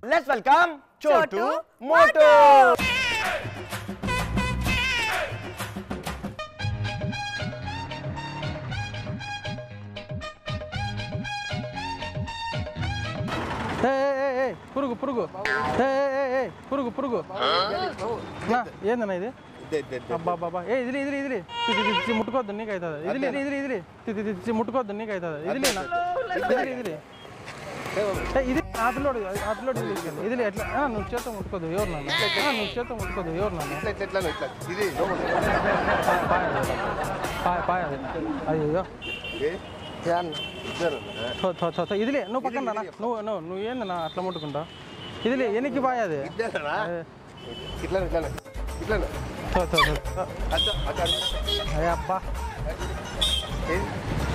Let's welcome చోటు చోటు Moto ఏ, ఏ, ఏ, ఏ, పురుగు పురుగు ఏ, ఏ, ఏ, ఏ, పురుగు పురుగు నా, ఏందన్నా ఇది అబ్బా బాబా ఏ ఇదిలి ఇదిలి ఇదిలి ఇది ఇది ఇది ముట్టుకోవద్దు నీకు అవుతుంది ఇదిలి ఇదిలి ఇదిలి ఇదిలి ఇది ఇది ఇది ముట్టుకోవద్దు నీకు అవుతుంది ఇదిలి నా. ఇదిలి ఇదిలి ఏ, ఇది ఆటలోడు ఆటలోడు ఇది తీసుకెళ్ళి. ఇదిలి ఎట్లా ఆ, నువ్వు చేత ముట్టుకోదు ఎవరు నన్ను ఆ, నువ్వు చేత ముట్టుకోదు ఎవరు నన్ను ఇట్లా ఇట్లా ఇట్లా ఇట్లా ఇది లోపల పాయ పాయ అది. పాయ పాయ అది అయ్యో ఏ? ఇద్దరు ఉన్నారా? థో థో థో థో. ఇదిలే నువ్వు పక్కన రా నువ్వు నువ్వు నువ్వు ఏందన్నా అట్లా ముట్టుకుంటావు ఇదిలే ఎనికి పాయ అది ఇద్దరేనా? ఏ, ఇట్లా ఇట్లా ఇట్లా థో థో థో అచ్చా అచ్చా అయ్యా అబ్బా ఏది?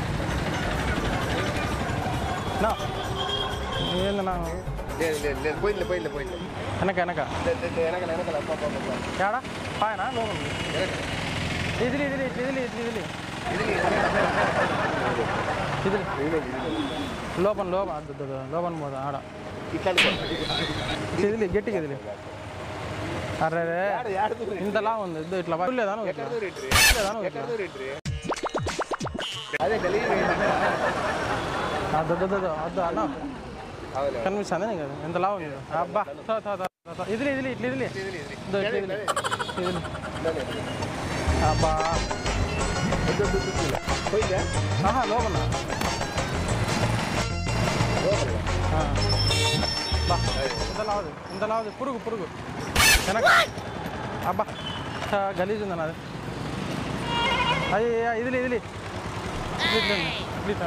నా ఏందన్నా లేదు లేదు లేదు పోయింది పోయింది పోయింది వెనక వెనక లేదు లేదు వెనకాల వెనకాల అబ్బా, అబ్బా, అబ్బా. ఏడా పాయనా లోపల వెనకాల. ఇదిలి ఇదిలి ఇట్లా ఇదిలి ఇట్లా ఇదిలి ఇది ఇది. ఇదిలి ఇది ఇది. లోపల లోపల అద్దు, అద్దు, అద్దు, లోపల పోదా ఆడ ఇట్లా అనుకో. ఇదిలి గట్టిగా ఇదిలి అరే రే యాడ యాడ దూరం ఇంతలా ఉంది ఇద్దు ఇట్లా లేదా నువ్వు ఇట్లా ఎక్కడ దూరం ఏంటి? లేదా నువ్వు ఎక్కడ ఇట్లా దూరం ఏంటి? అదే గలీజ్ అద్దు, అద్దు, అద్దు, అద్దు అన్న అవును కనిపిస్తుంది నీకు అది? ఇంతలా ఉంది అబ్బా తో, తో, తో, తో, తో. ఇదిలి ఇదిలి ఇట్లా ఇదిలి ఇది, ఇది. ఇద్దు, ఇట్లా ఇదిలి ఇదిలి ఇట్లానే, ఇట్లానే. అబ్బా వద్దు, వద్దు, వద్దు, వద్దు. పోయిందా ఆహా లోపల లోపల. ఆ. బా ఇంత లావదు ఇంత లావదు పురుగు పురుగు వెనక అబ్బా చా, గలీజ్ ఉందన్న అది అది ఇదిలి ఇదిలి ఇట్లా ఇట్లా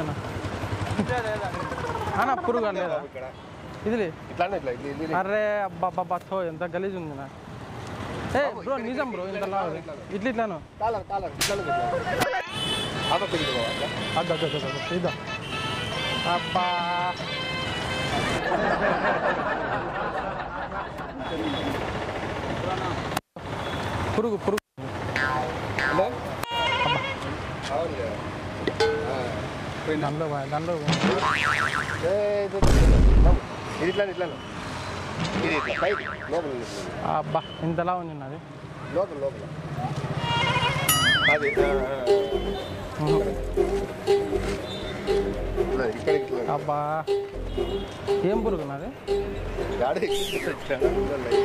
అన్న పురుగు అని లేదా ఇక్కడ ఇదిలి ఇట్లానే ఇట్లా ఇది, ఇది, ఇది. అరే అబ్బా అబ్బా థో ఎంత గలీజ్ ఉంది నా ఏ బ్రో నిజం బ్రో ఇంత లావదు ఇట్లా ఇట్లాను కాలర్ కాలర్ ఇట్లానే పెట్టు. ఆ పక్క తిరిగి పోవాలి, అట్లా. అద్దు అద్దు అద్దు అద్దు ఇద్దా అబ్బా పురుగు పురుగు హలో అవును కదా. ఆ. పోయిందా? దానిలో పోయి, దానిలో పోయి. ఏ, ఇది, ఇది, ఇది. బాబు, ఇది ఇట్లానే ఇట్లానే ఇది ఇట్లా పైకి లోపల ఉంది, ఇట్లా. అబ్బా ఇంతలా ఉంది నాది లోపల లోపల అది ఆ, ఆ. ఇట్లా, ఇక్కడ ఇట్లా అబ్బా ఏం పురుగు నాది గాడి ఇట్లా ఉండాలి.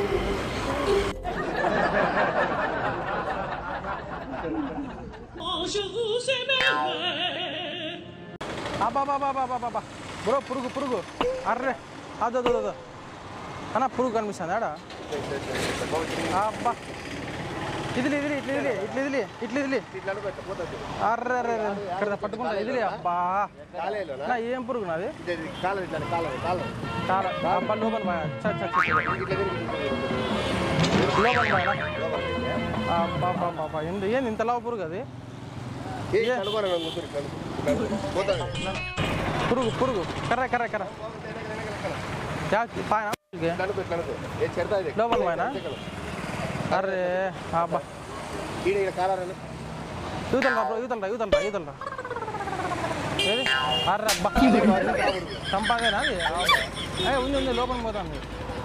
అబ్బా బాబా బాబా బాబా బ్రో పురుగు పురుగు అర్రే అదో అదో అదో అన్న పురుగు కనిపిస్తుంది ఆడ అబ్బా ఇదిలి ఇదిలి ఇట్లా ఇదిలి ఇట్లా ఇదిలి ఇట్లా ఇదిలి ఇట్లా అనుకో, పోతుంది అర్రే అర్రే అర్రే. ఇక్కడ పట్టుకుంటా ఇదిలి అబ్బా కాలేలోనా నా ఏం పురుగు నాది ఇది ఇది కాలం ఇట్లా కాలం కాలం చాలా అబ్బా లోపల పోయా చ చ చ, చ. ఇట్లా తిరిగి, ఇట్లా తిరిగి. లోపల పోయా లోపల తిరిగి. అబ్బా బాబా బాబా ఏంది ఏంది ఇంత లావు పురుగు అది ఏ, ఇట్లా అనుకోరా, నన్ను ముగ్గురు ఇట్లా అనుకో. ఇట్లా అనుకో. పోతుంది. పురుగు పురుగు కర్ర కర్ర కర్ర యా పాయనా ఇట్లా అనుకో, ఇట్లా అనుకో. ఏ, చెడతా ఇది. లోపల పోయినా? అరే అబ్బా ఈడ ఈడ కాలారని యూతలరా బ్రో యూతలరా యూతలరా యూతలరా ఏది అర్రే అబ్బా చంపాదేనా అది ఏ ఉంది ఉంది లోపల పోతాను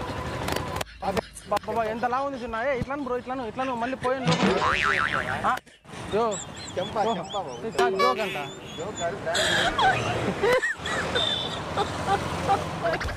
బాబా ఎంత లా ఉంది చిన్న ఏ ఇట్లాను బ్రో ఇట్లాను ఇట్లాను మళ్ళీ పోయాను లోపల ఆ, యో చెంప చెంప బాబు. జోక్ అంట జోక్ కాదు, ఫ్రాంక్.